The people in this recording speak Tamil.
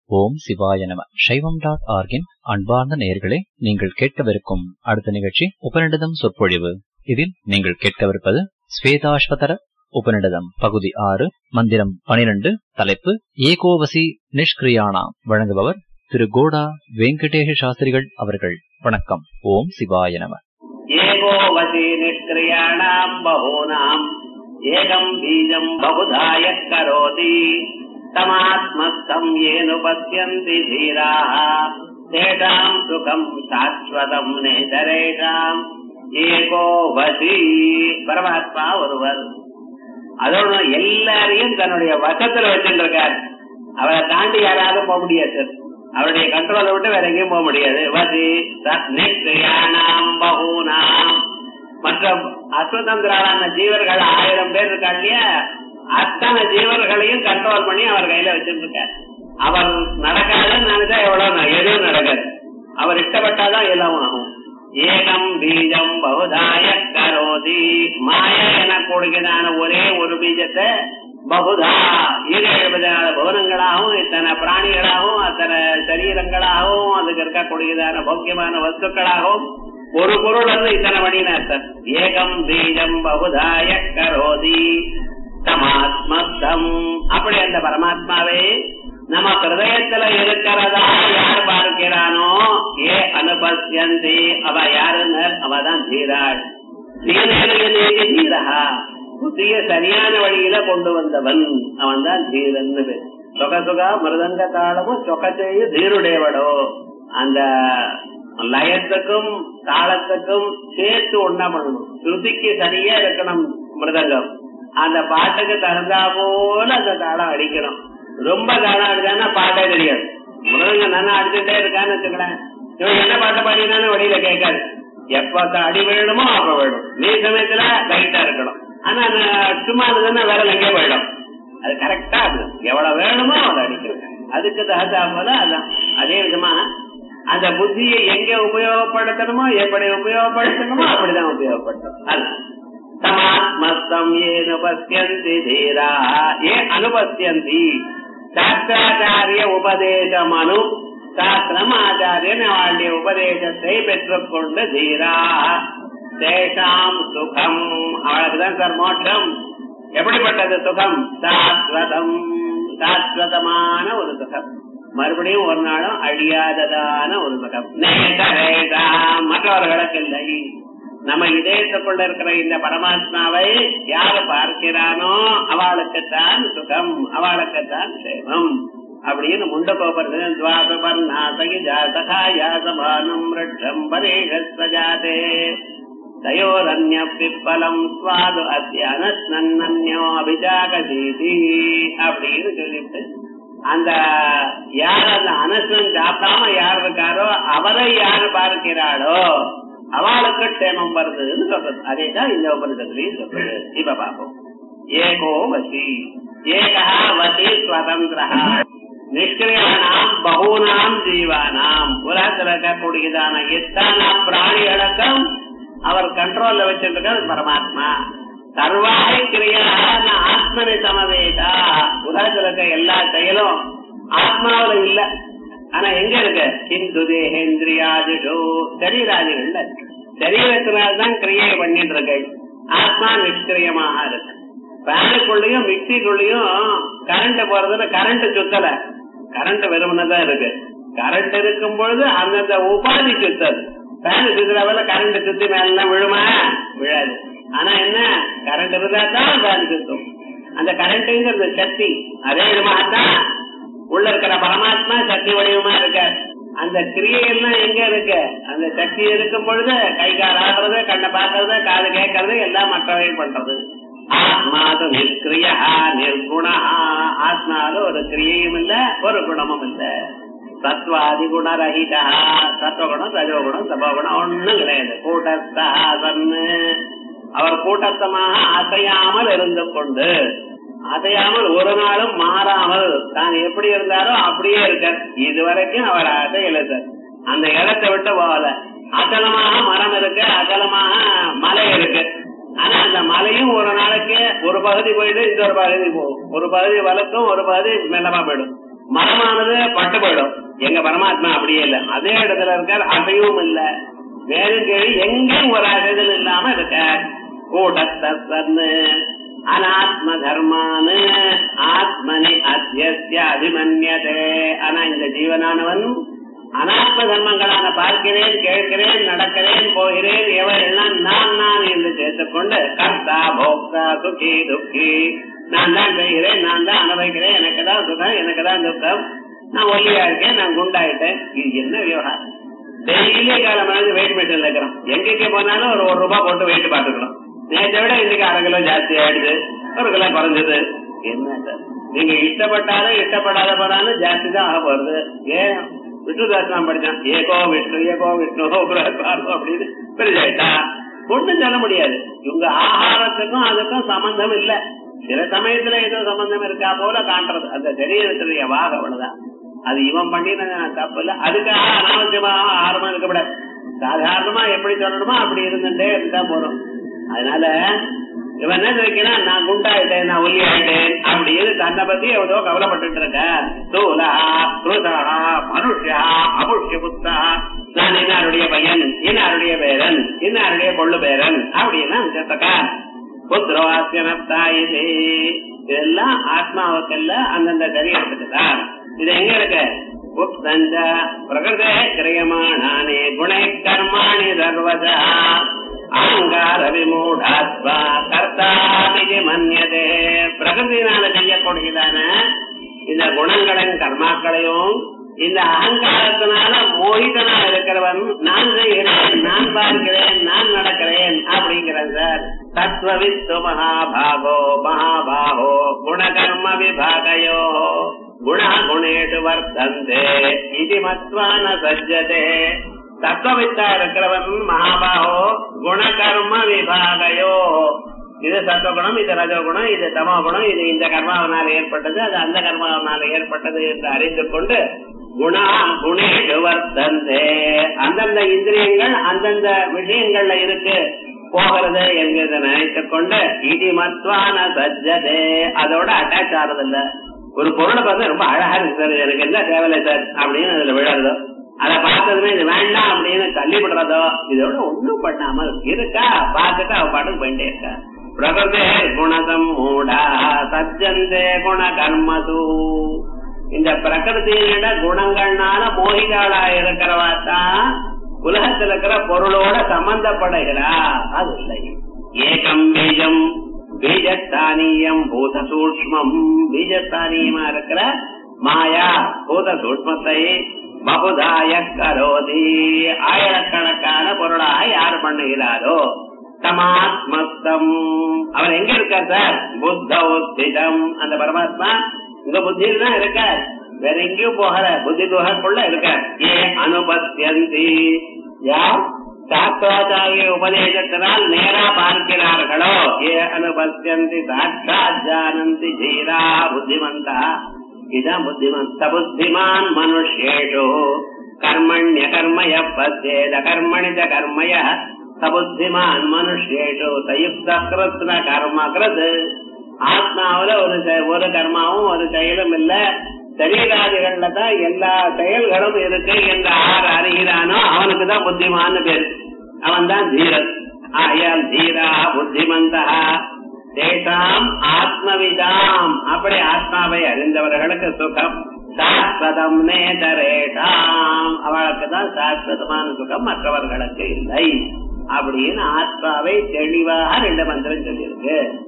ஓம் சிவாய நம சைவம் டாட் ஆர்கின் அன்பார்ந்த நேயர்களே நீங்கள் கேட்கவிருக்கும் அடுத்த நிகழ்ச்சி உபநிடதம் சொற்பொழிவு இதில் நீங்கள் கேட்கவிருப்பது ஸ்வேதாஸ்வதர உபநிடதம் பகுதி ஆறு மந்திரம் பனிரெண்டு தலைப்பு ஏகோவசி நிஷ்கிரியானாம் வழங்குபவர் திரு கோடா வெங்கடேஷ சாஸ்திரிகள் அவர்கள் வணக்கம் ஓம் சிவாய நம एको वशी निष्क्रियाणाम् बहूनाम् एकम् बीजम् बहुधा यः करोति तमात्मस्थम् येनुपश्यन्ति धीराः तेषाम् सुखम् शाश्वतम् नेतरेषाम् ஏகோ வசி பரமாத்மா ஒருவர் அதோட எல்லாரையும் தன்னுடைய வசத்துல வச்சுருக்கார் அவரை தாண்டி யாராலும் போக முடியாது அவருடைய கண்ட்ரோலை விட்டு வேற எங்கேயும் போக முடியாது வசி நிஷ்கிரியானாம் பகூனாம் மற்ற அஸ்வதந்திரான ஜீவர்கள் ஆயிரம் பேர் இருக்கா இல்லையா அத்தனை ஜீவர்களையும் கண்ட்ரோல் பண்ணி அவர் கையில வச்சிருக்கார் அவர் நடக்காதுன்னு நினைச்சா எவ்வளவு எதுவும் நடக்காது அவர் இஷ்டப்பட்டாதான் எல்லாம் ஆகும் ஏகம் பீஜம் பகுதாய கரோதி மாய என கூடுகிறான ஒரே ஒரு பீஜத்தை பகுதா ஈர எழுபதான பவனங்களாகவும் இத்தனை பிராணிகளாகவும் அத்தனை சரீரங்களாகவும் அதுக்கு இருக்கக்கூடியதான போக்கியமான வஸ்துக்களாகவும் ஒரு பொருள் வந்து இத்தனை மணினார் ஏகம் பீஜம் பகுதாய கரோதி தமாத்மஸ்தம் அப்படி அந்த பரமாத்மாவே நம்ம ஹிருதயத்துல இருக்கிறதா யார் பார்க்கிறானோ ஏ அனுபத்தியந்தி அவ யாருன்னு அவதான் தீராள் தீரா தீரஹா புதிய சரியான வழியில கொண்டு வந்தவன் அவன் தான் தீரன் சொக சுகா மிருதங்க தாளமும் சொகச்செய்ய தீருடையவடோ அந்த லயத்துக்கும் தாளத்துக்கும் சேர்த்து ஒன்னா பண்ணணும் ஸ்ருதிக்கு சரியா இருக்கணும் மிருதங்கம் அந்த பாட்டுக்கு தகுந்தா போல அந்த தாளம் அடிக்கணும் ரொம்ப தாளம் அடிச்சானா பாட்டே தெரியாது மிருதங்க நானும் அடிச்சுட்டே இருக்கான்னு வச்சுக்கலாம் இவன் என்ன பாட்டு பாடினாலும் வெளியில கேட்காது எப்ப அடி வேணுமோ அப்ப வேணும் நீ சமயத்துல லைட்டா இருக்கணும் ஆனா சும்மா இருந்ததுன்னா வேற எங்கே போயிடும் அது கரெக்டா அது எவ்வளவு வேணுமோ அவ்வளவு அடிக்கணும் அதுக்கு தகுந்தா போல அதான் அதே விதமா அந்த புத்தியை எங்க உபயோகப்படுத்தணுமோ எப்படி உபயோகப்படுத்தணுமோ அப்படிதான் உபயோகப்படுத்தணும் அது சமாத்மஸ்தம் ஏன் உபத்தியந்தி தீரா ஏ அனுபத்தியந்தி சாஸ்திராச்சாரிய உபதேசம் அனு சாஸ்திரம் ஆச்சாரியன் அவளுடைய உபதேசத்தை பெற்றுக்கொண்டு தீரா தேஷாம் சுகம் அவளுக்குதான் சார் மோட்சம் எப்படிப்பட்டது சுகம் சாஸ்வதம் சாஸ்வதமான ஒரு சுகம் மறுபடியும் ஒரு நாளும் அழியாததான ஒரு சுகம் மற்றவர்களுக்கு இல்லை நம்ம இதயத்துக்குள்ள இருக்கிற இந்த பரமாத்மாவை யாரு பார்க்கிறானோ அவளுக்குத்தான் சுகம் அவளுக்குத்தான் சேமம் அப்படின்னு முண்ட கோபர்து துவாசபர்ணாசகிஜாசகாயாசமானம் ரிட்டம் பரேஷஸ்வஜாதே தயோரன்ய பிப்பலம் சுவாது அத்தியானோ அபிஜாகதீதி அப்படின்னு சொல்லிட்டு அந்த யார் அந்த அனசன் சாப்பிடாம யார் இருக்காரோ அவரை யாரு பார்க்கிறாளோ அவளுக்கு க்ஷேமம் வருதுன்னு சொல்றது அதே தான் இந்த உபனிஷத்துலயும் சொல்றது இப்ப பாப்போம் ஏகோ வசி ஏகா வசி சுதந்திர நிஷ்கிரியானாம் பகூனாம் ஜீவானாம் உலகத்தில் இருக்கக்கூடியதான எத்தனை பிராணிகளுக்கும் அவர் கண்ட்ரோல்ல வச்சிருக்கிறது பரமாத்மா சர்வாய் கிரியான ஆத்மனை சமவேதா உலகத்தில் இருக்க எல்லா செயலும் ஆத்மாவில இல்ல ஆனா எங்க இருக்கு ஹிந்து தேகேந்திரியாதிஷோ சரீராதிகள்ல சரீரத்தினால்தான் கிரியை பண்ணிட்டு இருக்கு ஆத்மா நிஷ்கிரியமாக இருக்கு ஃபேனுக்குள்ளயும் மிக்சிக்குள்ளயும் கரண்ட் போறதுல கரண்ட் சுத்தல கரண்ட் வெறுமனதான் இருக்கு கரண்ட் இருக்கும் பொழுது அந்தந்த உபாதி சுத்தது ஃபேன் சுத்துறவல கரண்ட் சுத்தி மேல விழுமா விழாது ஆனா என்ன கரண்ட் இருந்தா தான் ஃபேன் சுத்தும் அந்த கரண்ட்ங்கிறது சக்தி அதே விதமாகத்தான் உள்ள இருக்கிற பரமாத்மா சக்தி வடிவமா இருக்க அந்த கிரியையெல்லாம் எங்க இருக்கு அந்த சக்தி இருக்கும் பொழுது கை கால் ஆடுறது கண்ணை பார்க்கறது காது கேட்கறது எல்லாம் மற்றவை பண்றது ஆத்மாது நிஷ்கிரியா நிர்குணா ஆத்மால ஒரு கிரியையும் இல்ல ஒரு குணமும் இல்ல சத்வாதி குணரகிதா சத்வகுணம் ரஜோகுணம் சபகுணம் ஒண்ணும் கிடையாது கூட்டஸ்தாசன்னு அவர் கூட்டத்தமாக அசையாமல் இருந்து கொண்டு அசையாமல் ஒரு நாளும் மாறாமல் தான் எப்படி இருந்தாரோ அப்படியே இருக்கார் இதுவரைக்கும் அவர் அசையல சார் அந்த இடத்தை விட்டு போகல அகலமாக மரம் இருக்கு அகலமாக மலை இருக்கு ஆனா அந்த மலையும் ஒரு நாளைக்கு ஒரு பகுதி போயிட்டு இன்னொரு பகுதி போகும் ஒரு பகுதி வளர்க்கும் ஒரு பகுதி மெல்லமா போயிடும் மரமானது பட்டு போயிடும் எங்க பரமாத்மா அப்படியே இல்ல அதே இடத்துல இருக்கார் அசைவும் இல்ல மேலும் கீழ் எங்கேயும் ஒரு அசைதல் இல்லாம இருக்கார் கூட்டத்தன்னு அனாத்ம தர்மானு ஆத்மனி அத்தியஸ்ய அபிமன்யதே ஆனா இந்த ஜீவனானவன் அனாத்ம தர்மங்களான பார்க்கிறேன் கேட்கிறேன் நடக்கிறேன் போகிறேன் எவரெல்லாம் நான் நான் என்று சேர்த்துக்கொண்டு கர்த்தா போக்தா சுகி துக்கி நான் தான் செய்கிறேன் நான் தான் அனுபவிக்கிறேன் எனக்கு தான் சுகம் எனக்கு தான் துக்கம் நான் ஒல்லியா இருக்கேன் நான் குண்டாயிட்டேன் இது என்ன விவகாரம் டெய்லி காலமானது வெயிட் மெஷின்ல இருக்கிறோம் எங்கெங்க போனாலும் ஒரு ஒரு ரூபாய் போட்டு வெயிட் பார்த்துக்கணும் நேற்றை விட இன்னைக்கு அரை கிலோ ஜாஸ்தி ஆயிடுது ஒரு கிலோ குறைஞ்சது என்ன சார் நீங்க இஷ்டப்பட்டாலும் இஷ்டப்படாத போனாலும் ஜாஸ்தி தான் ஆக போறது ஏன் விஷ்ணு தாசனம் படிச்சான் ஏகோ விஷ்ணு ஏகோ விஷ்ணு பிரகாரம் அப்படின்னு பெரிதாயிட்டா ஒண்ணும் சொல்ல முடியாது இவங்க ஆகாரத்துக்கும் அதுக்கும் சம்பந்தம் இல்ல சில சமயத்துல ஏதோ சம்பந்தம் இருக்கா போல காட்டுறது அந்த சரீரத்துடைய வாக அவ்வளவுதான் அது இவன் பண்ணினது தப்பு இல்ல அதுக்காக அனாவசியமா ஆரம்பம் இருக்கக்கூடாது சாதாரணமா எப்படி சொல்லணுமோ அப்படி இருந்துட்டே இருந்தா போதும் அதனால இவன் என்ன நினைக்கிறான் நான் குண்டாயிட்டேன் நான் ஒல்லி ஆயிட்டேன் அப்படின்னு தன்னை பத்தி எவ்வளோ கவலைப்பட்டு இருக்க தூலா குருதா மனுஷா அமுஷ்ய புத்தா நான் இன்னாருடைய பையன் இன்னாருடைய பேரன் இன்னாருடைய கொள்ளு பேரன் அப்படின்னு சேர்த்தக்கா புத்திரவாசியனத்தாயிலே இதெல்லாம் ஆத்மாவுக்கல்ல அந்தந்த சரீரத்துக்கு தான் இது எங்க இருக்கு புத்தஞ்ச பிரகிருதே கிரியமானானே குணை கர்மாணி சர்வதா அகங்கார விமூடாத்மா கர்த்தாதி மன்யதே பிரகிருதினால செய்யக்கூடியதான இந்த குணங்களையும் கர்மாக்களையும் இந்த அகங்காரத்தினால மோகிதனா இருக்கிறவன் நான் செய்கிறேன் நான் பார்க்கிறேன் நான் நடக்கிறேன் அப்படிங்கிறேன் சார் தத்துவவித்து மகாபாகோ மகாபாகோ குணகர்ம விபாகையோ குண குணேஷு வர்த்தந்தே இது மத்வான சஜ்ஜதே தத்துவவித்தா இருக்கிறவன் மகாபாகோ குணகர்ம விபாகையோ இது சத்துவகுணம் இது ரஜகுணம் இது தமோகுணம் இது இந்த கர்மாவனால் ஏற்பட்டது அது அந்த கர்மாவனால் ஏற்பட்டது என்று அறிந்து கொண்டு குணா குணேஷு வர்த்தந்தே அந்தந்த இந்திரியங்கள் அந்தந்த விஷயங்கள்ல இருக்கு போகிறது என்கிறத நினைத்துக் கொண்டு இடி மத்வான சஜ்ஜதே அதோட அட்டாச் ஆறதில்ல ஒரு பொருளை பார்த்தா ரொம்ப அழகா இருக்கு சார் எனக்கு என்ன தேவையில்லை சார் அப்படின்னு அதுல விழறதோ அதை பார்த்ததுமே இது வேண்டாம் அப்படின்னு தள்ளிவிடுறதோ இதோட ஒண்ணும் பண்ணாம இருக்கா பார்த்துட்டு அவ பாட்டுக்கு போயிட்டே இருக்கா பிரகதே குணதம் மூடா சஜ்ஜந்தே குண கர்மது இந்த பிரகிருதியிட குணங்கள்னால மோகிதாளா இருக்கிறவா தான் உலகத்துல இருக்கிற பொருளோட சம்பந்தப்படுகிறா அது இல்லை ஏகம் பீஜம் பீஜஸ்தானியம் பூத சூக்மம் பீஜஸ்தானியமா இருக்கிற மாயா பூத சூக்மத்தை பகுதாய கரோதி ஆயிரக்கணக்கான பொருளாக யார் பண்ணுகிறாரோ தமாத்மஸ்தம் அவர் எங்க இருக்கார் சார் புத்த உத்திதம் அந்த பரமாத்மா உங்க புத்தியில் தான் இருக்கார் வேற எங்கேயும் போகல புத்தி குஹக்குள்ள இருக்கார் ஏ அனுபத்தியந்தி யார் சாஸ்திராச்சாரிய உபதேசத்தினால் நேரா பார்க்கிறார்களோ ஏ அனுபத்தியந்தி சாட்சாத் ஜானந்தி தீரா புத்திமந்தா இதான் புத்திமந்த புத்திமான் மனுஷேஷு கர்மண்ய கர்மய பத்தேத கர்மணி ச கர்மய சபுத்திமான் மனுஷேஷு சயுக்த கிருத்ன கர்ம கிருத் ஆத்மாவில ஒரு செ- ஒரு கர்மாவும் ஒரு செயலும் இல்ல சரீராதிகள்ல தான் எல்லா செயல்களும் இருக்கு என்று ஆறு அறிகிறானோ அவனுக்கு தான் புத்திமான்னு பேரு அவன் தான் தீரன் ஆயால் தீரா புத்திமந்தா தேசாம் ஆத்மவிதாம் அப்படி ஆத்மாவை அறிந்தவர்களுக்கு சுகம் சாஸ்வதம் நேதரேஷாம் அவளுக்கு தான் சாஸ்வதமான சுகம் மற்றவர்களுக்கு இல்லை அப்படின்னு ஆத்மாவை தெளிவாக ரெண்டு மந்திரம் சொல்லியிருக்கு